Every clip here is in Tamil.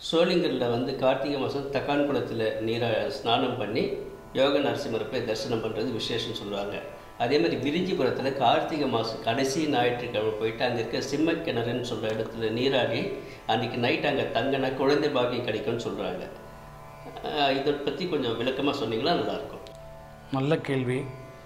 சோளிங்கரில் வந்து கார்த்திகை மாதம் தக்கான் குளத்தில் நீரை ஸ்நானம் பண்ணி யோக நரசிம்மரை போய் தரிசனம் பண்ணுறது விசேஷம் சொல்லுவாங்க அதே மாதிரி விரிஞ்சிபுரத்தில் கார்த்திகை மாதம் கடைசி ஞாயிற்றுக்கிழமை போயிட்டு அங்கே இருக்க சிம்ம கிணறுன்னு சொல்கிற இடத்துல நீராடி அன்றைக்கி நைட் அங்கே தங்கினா குழந்தை பாக்கியம் கிடைக்கும்னு சொல்கிறாங்க இதை பற்றி கொஞ்சம் விளக்கமாக சொன்னீங்கன்னா நல்லாயிருக்கும் நல்ல கேள்வி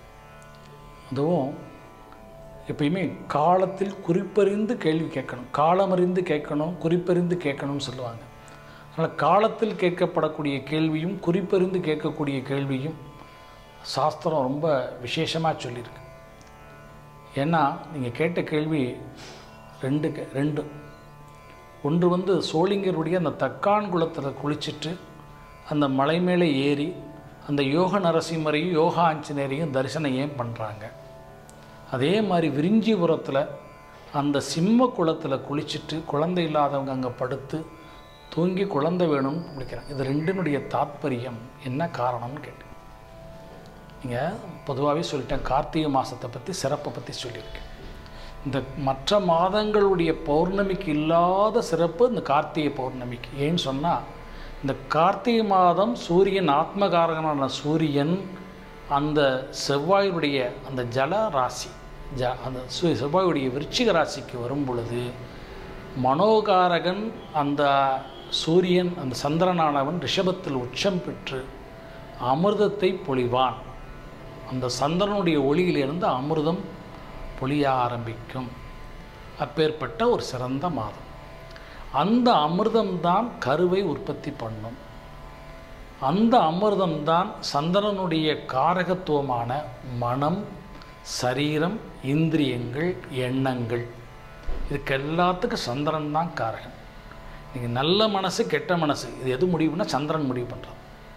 அதுவும் எப்பயுமே காலத்தில் குறிப்பறிந்து கேள்வி கேட்கணும் காலமறிந்து கேட்கணும் குறிப்பறிந்து கேட்கணும்னு சொல்லுவாங்க அதனால் காலத்தில் கேட்கப்படக்கூடிய கேள்வியும் குறிப்பறிந்து கேட்கக்கூடிய கேள்வியும் சாஸ்திரம் ரொம்ப விசேஷமாக சொல்லியிருக்கு ஏன்னா நீங்கள் கேட்ட கேள்வி ரெண்டு கே- ரெண்டு ஒன்று வந்து சோளிங்கருடைய அந்த தக்கான் குளத்தில் குளிச்சுட்டு அந்த மலை மேலே ஏறி அந்த யோக நரசிம்மரையும் யோகா ஆஞ்சநேயரையும் தரிசனம் ஏன் பண்ணுறாங்க அதே மாதிரி விரிஞ்சிபுரத்தில் அந்த சிம்ம குளத்தில் குளிச்சுட்டு குழந்தை இல்லாதவங்க அங்கே படுத்து தூங்கி குழந்தை வேணும்னு குளிக்கிறாங்க இது ரெண்டினுடைய தாத்பரியம் என்ன காரணம்னு கேட்டேன் நீங்கள் பொதுவாகவே சொல்லிட்டேன் கார்த்திகை மாதத்தை பற்றி சிறப்பை பற்றி சொல்லியிருக்கேன் இந்த மற்ற மாதங்களுடைய பௌர்ணமிக்கு இல்லாத சிறப்பு இந்த கார்த்திகை பௌர்ணமிக்கு ஏன்னு சொன்னால் இந்த கார்த்திகை மாதம் சூரியன் ஆத்மகாரகனான சூரியன் அந்த செவ்வாயுடைய அந்த ஜல ராசி ஜ அந்த சு செவ்வாயுடைய விருச்சிக ராசிக்கு வரும் பொழுது மனோகாரகன் அந்த சூரியன் அந்த சந்திரனானவன் ரிஷபத்தில் உச்சம் பெற்று அமிர்தத்தை பொழிவான் அந்த சந்திரனுடைய ஒளியிலிருந்து அமிர்தம் பொழிய ஆரம்பிக்கும் அப்பேற்பட்ட ஒரு சிறந்த மாதம் அந்த அமிர்தம்தான் கருவை உற்பத்தி பண்ணும் அந்த அமிர்தம்தான் சந்திரனுடைய காரகத்துவமான மனம் சரீரம் இந்திரியங்கள் எண்ணங்கள் இதுக்கு எல்லாத்துக்கும் சந்திரன் தான் காரகன் நீங்கள் நல்ல மனசு கெட்ட மனசு இது எது முடிவுனா சந்திரன் முடிவு பண்ணுறது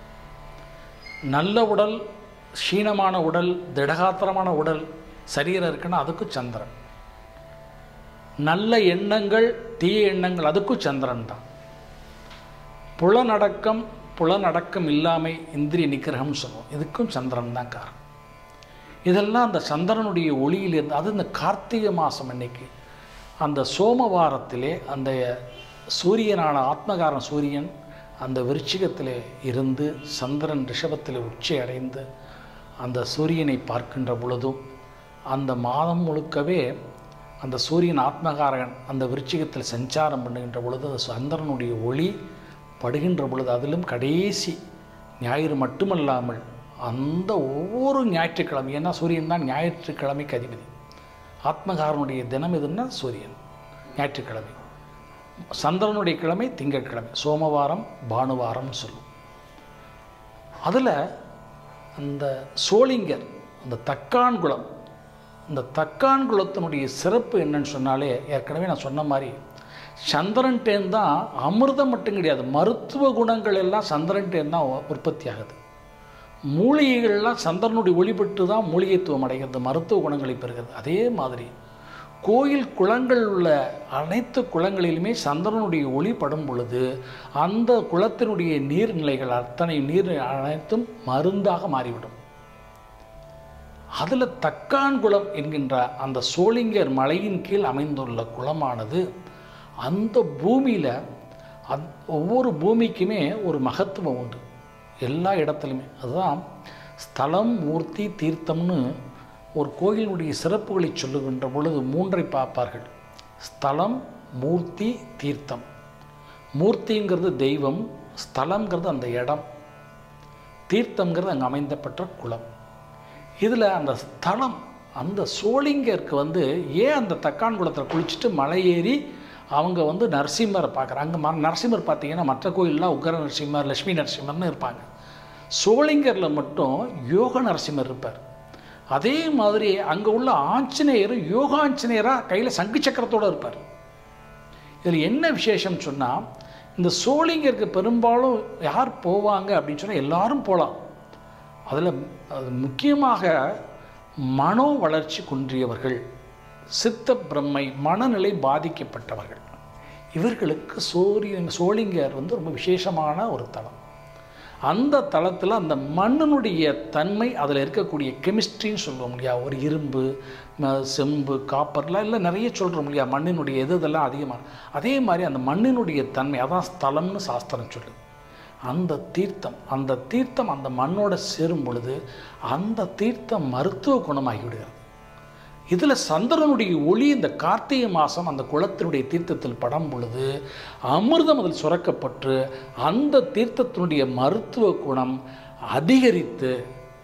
நல்ல உடல் க்ஷீணமான உடல் திடகாத்திரமான உடல் சரீரம் இருக்குன்னா அதுக்கும் சந்திரன் நல்ல எண்ணங்கள் தீய எண்ணங்கள் அதுக்கும் சந்திரன் தான் புலனடக்கம் புலனடக்கம் இல்லாமை இந்திரிய நிக்கிரகம்னு சொல்லுவோம் இதுக்கும் சந்திரன் தான் காரணம் இதெல்லாம் அந்த சந்திரனுடைய ஒளியிலிருந்து அது இந்த கார்த்திகை மாதம் அன்னைக்கு அந்த சோமவாரத்திலே அந்த சூரியனான ஆத்மகாரன் சூரியன் அந்த விருச்சிகத்திலே இருந்து சந்திரன் ரிஷபத்தில் உச்சி அடைந்து அந்த சூரியனை பார்க்கின்ற பொழுதும் அந்த மாதம் முழுக்கவே அந்த சூரியன் ஆத்மகாரகன் அந்த விருச்சிகத்தில் சஞ்சாரம் பண்ணுகின்ற பொழுது அந்த சந்திரனுடைய ஒளி படுகின்ற பொழுது அதிலும் கடைசி ஞாயிறு மட்டுமல்லாமல் அந்த ஒவ்வொரு ஞாயிற்றுக்கிழமை ஏன்னா சூரியன் தான் ஞாயிற்றுக்கிழமைக்கு அதிபதி ஆத்மகாரனுடைய தினம் எதுன்னா சூரியன் ஞாயிற்றுக்கிழமை சந்திரனுடைய கிழமை திங்கட்கிழமை சோமவாரம் பானுவாரம்னு சொல்லும் அதில் அந்த சோளிங்கர் அந்த தக்கான்குளம் இந்த தக்கான்குளத்தினுடைய சிறப்பு என்னன்னு சொன்னாலே ஏற்கனவே நான் சொன்ன மாதிரி சந்திரன்டேன் தான் அமிர்தம் மட்டும் கிடையாது மருத்துவ குணங்கள் எல்லாம் சந்திரன்டேன் தான் உ- உற்பத்தி ஆகுது மூலிகைகள்லாம் சந்திரனுடைய ஒளிபட்டு தான் மூலிகைத்துவம் அடைகிறது மருத்துவ குணங்களை பெறுகிறது அதே மாதிரி கோயில் குளங்கள் உள்ள அனைத்து குளங்களிலுமே சந்திரனுடைய ஒளி படும் பொழுது அந்த குளத்தினுடைய நீர்நிலைகள் அத்தனை நீர் அனைத்தும் மருந்தாக மாறிவிடும் அதில் தக்கான்குளம் என்கின்ற அந்த சோளிங்கர் மலையின் கீழ் அமைந்துள்ள குளமானது அந்த பூமியில் அந் ஒவ்வொரு பூமிக்குமே ஒரு மகத்துவம் உண்டு எல்லா இடத்துலையுமே அதுதான் ஸ்தலம் மூர்த்தி தீர்த்தம்னு ஒரு கோயிலுடைய சிறப்புகளை சொல்லுகின்ற பொழுது மூன்றை பார்ப்பார்கள் ஸ்தலம் மூர்த்தி தீர்த்தம் மூர்த்திங்கிறது தெய்வம் ஸ்தலங்கிறது அந்த இடம் தீர்த்தங்கிறது அங்கே அமைந்தப்பட்ட குளம் இதில் அந்த ஸ்தலம் அந்த சோளிங்கருக்கு வந்து ஏன் அந்த தக்கான் குளத்தில் குளிச்சுட்டு மலை ஏறி அவங்க வந்து நரசிம்மரை பார்க்குறாங்க அங்கே ம நரசிம்மர் பார்த்தீங்கன்னா மற்ற கோயிலெலாம் உக்ர நரசிம்மர் லட்சுமி நரசிம்மர்னு இருப்பாங்க சோளிங்கரில் மட்டும் யோக நரசிம்மர் இருப்பார் அதே மாதிரி அங்கே உள்ள ஆஞ்சநேயர் யோகாஞ்சநேயராக கையில் சங்கு சக்கரத்தோடு இருப்பார் இதில் என்ன விசேஷம் சொன்னால் இந்த சோளிங்கருக்கு பெரும்பாலும் யார் போவாங்க அப்படின்னு சொன்னால் எல்லாரும் போகலாம் அதில் அது முக்கியமாக மனோ வளர்ச்சி குன்றியவர்கள் சித்த பிரம்மை மனநிலை பாதிக்கப்பட்டவர்கள் இவர்களுக்கு சூரியன் சோளிங்கர் வந்து ரொம்ப விசேஷமான ஒரு தலம் அந்த தளத்தில் அந்த மண்ணினுடைய தன்மை அதில் இருக்கக்கூடிய கெமிஸ்ட்ரின்னு சொல்லுவோம் இல்லையா ஒரு இரும்பு ம- செம்பு காப்பர்லாம் இல்லை நிறைய சொல்கிறோம் இல்லையா மண்ணினுடைய எது இதெல்லாம் அதிகமாக அதே மாதிரி அந்த மண்ணினுடைய தன்மை அதான் ஸ்தலம்னு சாஸ்திரம் சொல்லுது அந்த தீர்த்தம் அந்த தீர்த்தம் அந்த மண்ணோட சேரும் பொழுது அந்த தீர்த்தம் மருத்துவ குணமாகி விடுகிறது இதில் சந்திரனுடைய ஒளி இந்த கார்த்திகை மாதம் அந்த குளத்தினுடைய தீர்த்தத்தில் படம் பொழுது அமிர்தம் அதில் சுரக்கப்பட்டு அந்த தீர்த்தத்தினுடைய மருத்துவ குணம் அதிகரித்து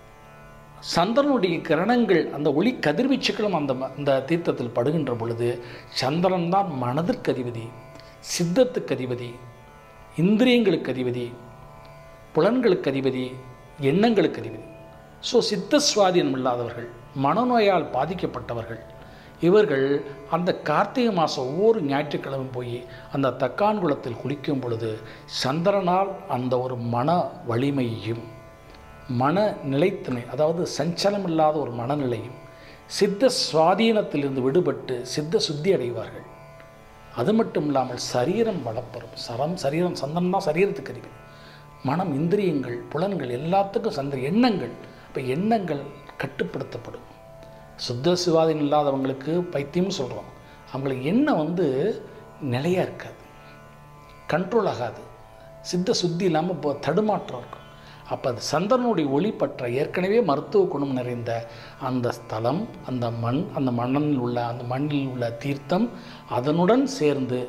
சந்திரனுடைய கிரணங்கள் அந்த ஒளி கதிர்வீச்சுகளும் அந்த ம- அந்த தீர்த்தத்தில் படுகின்ற பொழுது சந்திரன் தான் மனதிற்கு அதிபதி சித்தத்துக்கு அதிபதி இந்திரியங்களுக்கு அதிபதி புலன்களுக்கு அதிபதி எண்ணங்களுக்கு அதிபதி ஸோ சித்த சுவாதீனம் இல்லாதவர்கள் மனநோயால் பாதிக்கப்பட்டவர்கள் இவர்கள் அந்த கார்த்திகை மாதம் ஒவ்வொரு ஞாயிற்றுக்கிழமை போய் அந்த தக்கான் குளத்தில் குளிக்கும் பொழுது சந்திரனால் அந்த ஒரு மன வலிமையையும் மன நிலைத்தன்மை அதாவது சஞ்சலம் இல்லாத ஒரு மனநிலையும் சித்த சுவாதீனத்திலிருந்து விடுபட்டு சித்த சுத்தி அடைவார்கள் அது மட்டும் இல்லாமல் சரீரம் வளப்பெறும் சரம் சரீரம் சந்தனம் தான் சரீரத்துக்கு அறிவு மனம் இந்திரியங்கள் புலன்கள் எல்லாத்துக்கும் சந்த எண்ணங்கள் இப்போ எண்ணங்கள் கட்டுப்படுத்தப்படும் சுத்த சுவாதீனம் இல்லாதவங்களுக்கு பைத்தியம்னு சொல்கிறோம் அவங்களுக்கு எண்ணம் வந்து நிலையாக இருக்காது கண்ட்ரோல் ஆகாது சித்த சுத்தி இல்லாமல் இப்போ தடுமாற்றம் இருக்கும் அப்போ அது சந்திரனுடைய ஒளி பற்ற ஏற்கனவே மருத்துவ குணம் நிறைந்த அந்த ஸ்தலம் அந்த மண் அந்த மண்ணில் உள்ள அந்த மண்ணில் உள்ள தீர்த்தம் அதனுடன் சேர்ந்து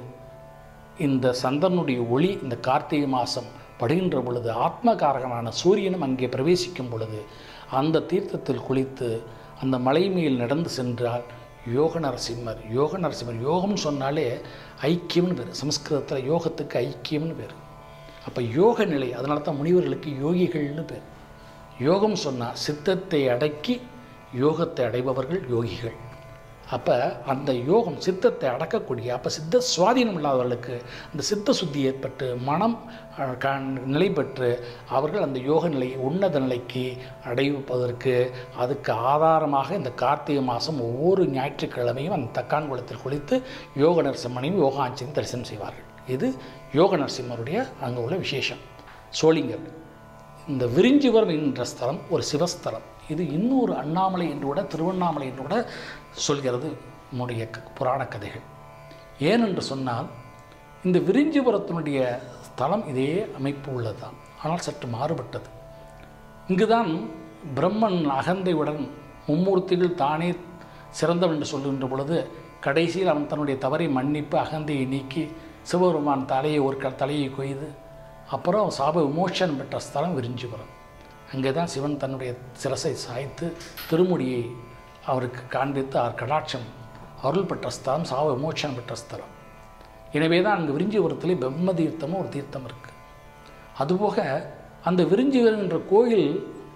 இந்த சந்திரனுடைய ஒளி இந்த கார்த்திகை மாதம் படுகின்ற பொழுது ஆத்மகாரகனான சூரியனும் அங்கே பிரவேசிக்கும் பொழுது அந்த தீர்த்தத்தில் குளித்து அந்த மலை மேல் நடந்து சென்றால் யோக நரசிம்மர் யோக நரசிம்மர் யோகம்னு சொன்னாலே ஐக்கியம்னு பேர் சமஸ்கிருதத்தில் யோகத்துக்கு ஐக்கியம்னு பேர் அப்போ யோக நிலை அதனால தான் முனிவர்களுக்கு யோகிகள்னு பேர் யோகம் சொன்னால் சித்தத்தை அடக்கி யோகத்தை அடைபவர்கள் யோகிகள் அப்போ அந்த யோகம் சித்தத்தை அடக்கக்கூடிய அப்போ சித்த சுவாதீனம் இல்லாதவர்களுக்கு அந்த சித்த சுத்தி ஏற்பட்டு மனம் அஹ், க- நிலை பெற்று அவர்கள் அந்த யோக நிலையை உன்னத நிலைக்கு அடைவதற்கு அதுக்கு ஆதாரமாக இந்த கார்த்திகை மாதம் ஒவ்வொரு ஞாயிற்றுக்கிழமையும் அந்த தக்கான் குளத்தில் குளித்து யோக நரசிம்மனையும் யோகாஞ்சியும் தரிசனம் செய்வார்கள் இது யோக நரசிம்மருடைய அங்கே உள்ள விசேஷம் சோளிங்கர் இந்த விரிஞ்சிவரம் என்ற ஸ்தலம் ஒரு சிவஸ்தலம் இது இன்னொரு அண்ணாமலை என்று கூட திருவண்ணாமலை என்று கூட சொல்கிறது நம்முடைய க- புராண கதைகள் ஏனென்று சொன்னால் இந்த விரிஞ்சிபுரத்தினுடைய ஸ்தலம் இதே அமைப்பு உள்ளதுதான் ஆனால் சற்று மாறுபட்டது இங்குதான் பிரம்மன் அகந்தையுடன் மும்மூர்த்திகள் தானே சிறந்தவன் என்று சொல்லுகின்ற பொழுது கடைசியில் அவன் தன்னுடைய தவறை மன்னிப்பு அகந்தையை நீக்கி சிவபெருமான் தலையை ஒரு க தலையை கொய்து அப்புறம் சாப விமோசனம் பெற்ற ஸ்தலம் விரிஞ்சிபுரம் அங்கே தான் சிவன் தன்னுடைய சிரசை சாய்த்து திருமுடியை அவருக்கு காண்பித்து அவர் கடாட்சம் அருள் பெற்ற ஸ்தலம் சாப விமோசனம் பெற்ற ஸ்தலம் எனவே தான் அங்கே விரிஞ்சிபுரத்திலே பிரம்ம தீர்த்தமும் ஒரு தீர்த்தம் இருக்குது அதுபோக அந்த விரிஞ்சிவரம் என்ற கோயில்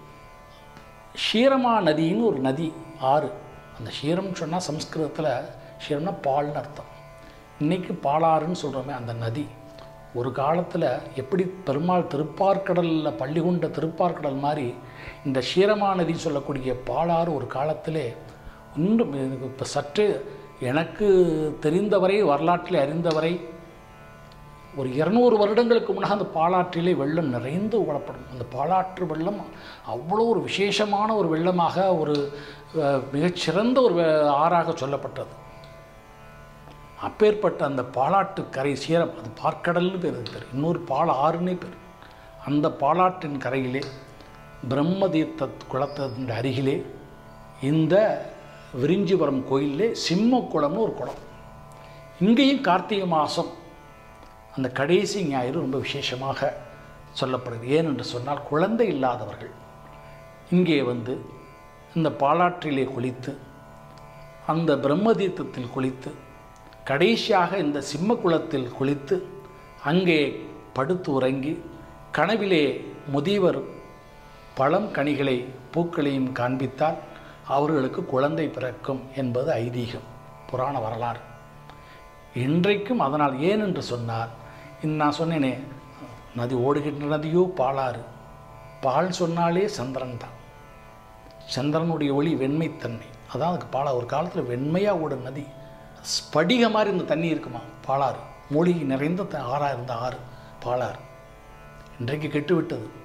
ஷீரமா நதின்னு ஒரு நதி ஆறு அந்த ஷீரம்னு சொன்னால் சம்ஸ்கிருதத்தில் ஷீரம்னா பால்னு அர்த்தம் இன்றைக்கி பாலாறுன்னு சொல்கிறோமே அந்த நதி ஒரு காலத்தில் எப்படி பெருமாள் திருப்பார்க்கடலில் பள்ளி கொண்ட திருப்பார்க்கடல் மாதிரி இந்த ஷீரமா நதி சொல்லக்கூடிய பாலாறு ஒரு காலத்திலே இன்னும் இப்போ சற்று எனக்கு தெரிந்தவரை வரலாற்றில் அறிந்தவரை ஒரு இருநூறு வருடங்களுக்கு முன்னாக அந்த பாலாற்றிலே வெள்ளம் நிறைந்து ஓடப்படும் அந்த பாலாற்று வெள்ளம் அவ்வளோ ஒரு விசேஷமான ஒரு வெள்ளமாக ஒரு அஹ், மிகச்சிறந்த ஒரு வெ- ஆறாக சொல்லப்பட்டது அப்பேற்பட்ட அந்த பாலாட்டு கரை சீரம் அது பார்க்கடல்னு பேர் அதுக்கு பேர் இன்னொரு பால ஆறுன்னே பேர் அந்த பாலாற்றின் கரையிலே பிரம்ம தீர்த்த குளத்தின் அருகிலே இந்த விரிஞ்சிபுரம் கோயிலே சிம்ம குளம்னு ஒரு குளம் இங்கேயும் கார்த்திகை மாதம் அந்த கடைசி ஞாயிறு ரொம்ப விசேஷமாக சொல்லப்படுது ஏனென்று சொன்னால் குழந்தை இல்லாதவர்கள் இங்கே வந்து இந்த பாலாற்றிலே குளித்து அந்த பிரம்ம தீர்த்தத்தில் குளித்து கடைசியாக இந்த சிம்ம குளத்தில் குளித்து அங்கே படுத்து உறங்கி கனவிலே முதியவர் பழம் கனிகளை பூக்களையும் காண்பித்தால் அவர்களுக்கு குழந்தை பிறக்கும் என்பது ஐதீகம் புராண வரலாறு இன்றைக்கும் அதனால் ஏன் என்று சொன்னார் இன் நான் சொன்னேனே நதி ஓடுகின்ற நதியோ பாலாறு பால் சொன்னாலே சந்திரன் தான் சந்திரனுடைய ஒளி வெண்மைத்தன்மை அதான் அதுக்கு பாலா ஒரு காலத்தில் வெண்மையாக ஓடும் நதி ஸ்படிக மாதிரி இந்த தண்ணி இருக்குமா பாலாறு மூலிகை நிறைந்த த- ஆறா இருந்த ஆறு பாலாறு இன்றைக்கு கெட்டுவிட்டது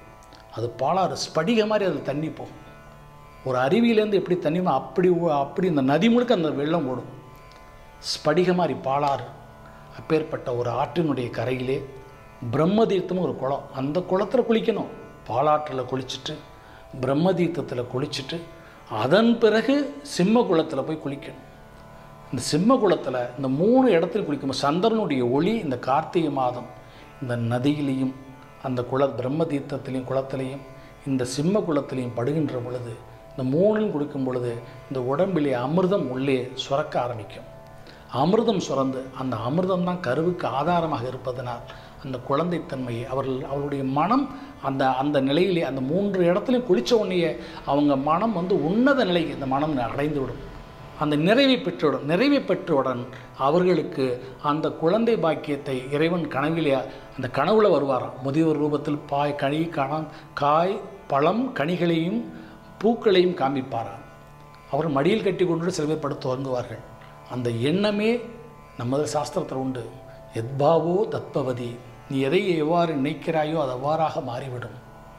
அது பாலாறு ஸ்படிக மாதிரி அதில் தண்ணி போகும் ஒரு அருவியிலேருந்து எப்படி தண்ணி வரும், அப்படி ஓ- அப்படி இந்த நதி முழுக்க அந்த வெள்ளம் ஓடும் ஸ்படிக மாதிரி பாலாறு அப்பேற்பட்ட ஒரு ஆற்றினுடைய கரையிலே பிரம்ம தீர்த்தமும் ஒரு குளம் அந்த குளத்துல குளிக்கணும் பாலாற்றில் குளிச்சுட்டு பிரம்ம தீர்த்தத்தில் குளிச்சுட்டு அதன் பிறகு சிம்ம குளத்தில் போய் குளிக்கணும் இந்த சிம்ம குளத்தில் இந்த மூணு இடத்துல குளிக்கும்போது சந்திரனுடைய ஒளி இந்த கார்த்திகை மாதம் இந்த நதியிலையும் அந்த குள பிரம்ம தீர்த்தத்திலையும் குளத்திலையும் இந்த சிம்ம குளத்திலையும் படுகின்ற பொழுது இந்த மூணிலும் குளிக்கும் பொழுது இந்த உடம்பிலே அமிர்தம் உள்ளே சுரக்க ஆரம்பிக்கும் அமிர்தம் சுரந்து அந்த அமிர்தம் தான் கருவுக்கு ஆதாரமாக இருப்பதனால் அந்த குழந்தைத்தன்மையை அவர்கள் அவர்களுடைய மனம் அந்த அந்த நிலையிலே அந்த மூன்று இடத்துலையும் குளித்த உடனேயே அவங்க மனம் வந்து உன்னத நிலைக்கு இந்த மனம் அடைந்து விடும் அந்த நிறைவை பெற்றவுடன் நிறைவை பெற்றவுடன் அவர்களுக்கு அந்த குழந்தை பாக்கியத்தை இறைவன் கனவிலே அந்த கனவுல வருவாராம் முதியோர் ரூபத்தில் பாய் கனி கணம் காய் பழம் கனிகளையும் பூக்களையும் காண்பிப்பாராம் அவர் மடியில் கட்டி கொண்டு சில பேர் படுத்து உறங்குவார்கள் அந்த எண்ணமே நமது சாஸ்திரத்தில் உண்டு எத்பாவோ தத்பவதி நீ எதை எவ்வாறு நினைக்கிறாயோ அது அவ்வாறாக மாறிவிடும்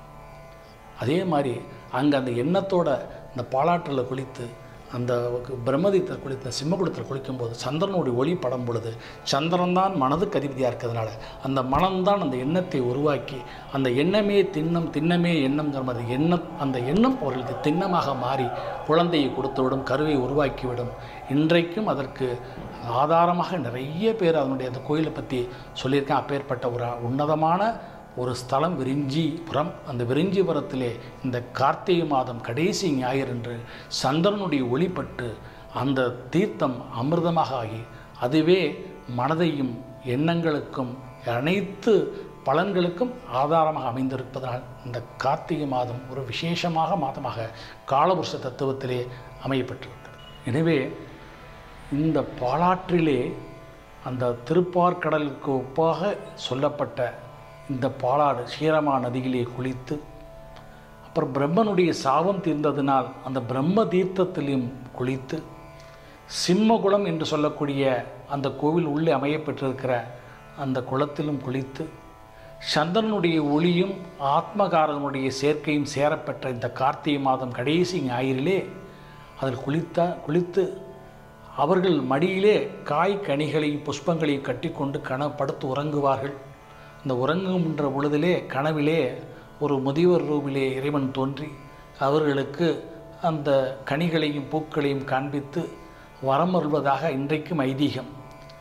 அதே மாதிரி அங்கே அந்த எண்ணத்தோட இந்த பாலாற்றில் குளித்து அந்த பிரம்மதீத்தில் குளித்த சிம்மகுடத்தில் குளிக்கும்போது சந்திரனுடைய ஒளி படும் பொழுது சந்திரன் தான் மனதுக்கு அதிபதியாக இருக்கிறதுனால அந்த மனம்தான் அந்த எண்ணத்தை உருவாக்கி அந்த எண்ணமே திண்ணம் திண்ணமே எண்ணம்ங்கிற மாதிரி எண்ணம் அந்த எண்ணம் அவர்களுக்கு திண்ணமாக மாறி குழந்தையை கொடுத்துவிடும் கருவை உருவாக்கிவிடும் இன்றைக்கும் அதற்கு ஆதாரமாக நிறைய பேர் அதனுடைய அந்த கோயிலை பற்றி சொல்லியிருக்கேன் அப்பேற்பட்ட ஒரு உன்னதமான ஒரு ஸ்தலம் விரிஞ்சிபுரம் அந்த விரிஞ்சிபுரத்திலே இந்த கார்த்திகை மாதம் கடைசி ஞாயிறன்று சந்திரனுடைய ஒளிப்பட்டு அந்த தீர்த்தம் அமிர்தமாக ஆகி அதுவே மனதையும் எண்ணங்களுக்கும் அனைத்து பலன்களுக்கும் ஆதாரமாக அமைந்திருப்பதனால் இந்த கார்த்திகை மாதம் ஒரு விசேஷமாக மாதமாக காலபுருஷ தத்துவத்திலே அமையப்பட்டிருக்கிறது எனவே இந்த பாலாற்றிலே அந்த திருப்பார்கடலுக்கு ஒப்பாக சொல்லப்பட்ட இந்த பாலாறு ஷீரமா நதியிலே குளித்து அப்புறம் பிரம்மனுடைய சாபம் தீர்ந்ததினால் அந்த பிரம்ம தீர்த்தத்திலையும் குளித்து சிம்மகுளம் என்று சொல்லக்கூடிய அந்த கோவில் உள்ளே அமையப்பட்டிருக்கிற அந்த குளத்திலும் குளித்து சந்திரனுடைய ஒளியும் ஆத்மகாரனுடைய சேர்க்கையும் சேரப்பெற்ற இந்த கார்த்திகை மாதம் கடைசி ஞாயிறிலே அதில் குளித்தா குளித்து அவர்கள் மடியிலே காய் கனிகளையும் புஷ்பங்களையும் கட்டிக்கொண்டு கன படுத்து உறங்குவார்கள் இந்த உறங்குகின்ற பொழுதிலே கனவிலே ஒரு முதியோர் ரூபிலே இறைவன் தோன்றி அவர்களுக்கு அந்த கனிகளையும் பூக்களையும் காண்பித்து வரமருள்வதாக இன்றைக்கும் ஐதீகம்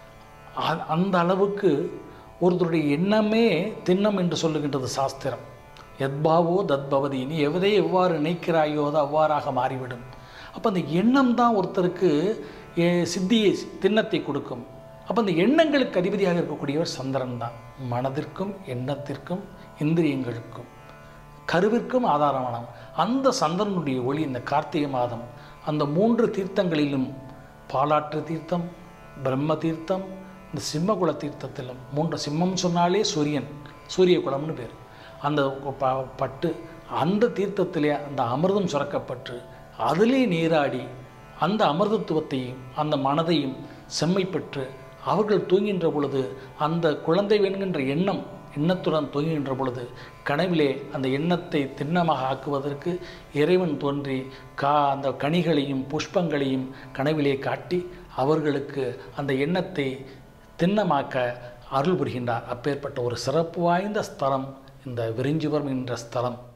அ- அந்த அளவுக்கு ஒருத்தருடைய எண்ணமே திண்ணம் என்று சொல்லுகின்றது சாஸ்திரம் எத்பாவோ தத்பவதி நீ எவதை எவ்வாறு நினைக்கிறாயோ அது அவ்வாறாக மாறிவிடும் அப்போ அந்த எண்ணம் தான் ஒருத்தருக்கு ஏ, சித்தியை திண்ணத்தை கொடுக்கும் அப்போ அந்த எண்ணங்களுக்கு அதிபதியாக இருக்கக்கூடியவர் சந்திரன் தான் மனதிற்கும் எண்ணத்திற்கும் இந்திரியங்களுக்கும் கருவிற்கும் ஆதாரமானவன் அந்த சந்திரனுடைய ஒளி இந்த கார்த்திகை மாதம் அந்த மூன்று தீர்த்தங்களிலும் பாலாற்று தீர்த்தம் பிரம்ம தீர்த்தம் இந்த சிம்மகுல தீர்த்தத்திலும் மூன்று சிம்மம் சொன்னாலே சூரியன் சூரிய குலம்னு பேர் அந்த ப- பட்டு அந்த தீர்த்தத்திலே அந்த அமிர்தம் சுரக்கப்பட்டு அதிலே நீராடி அந்த அமிர்தத்துவத்தையும் அந்த மனதையும் செம்மைப்பெற்று அவர்கள் தூங்குகின்ற பொழுது அந்த குழந்தை வேணுகின்ற எண்ணம் எண்ணத்துடன் தூங்குகின்ற பொழுது கனவிலே அந்த எண்ணத்தை திண்ணமாக ஆக்குவதற்கு இறைவன் தோன்றி கா அந்த கனிகளையும் புஷ்பங்களையும் கனவிலே காட்டி அவர்களுக்கு அந்த எண்ணத்தை திண்ணமாக்க அருள் புரிகின்றார் அப்பேற்பட்ட ஒரு சிறப்பு வாய்ந்த ஸ்தலம் இந்த விரிஞ்சிபுரம் என்ற ஸ்தலம்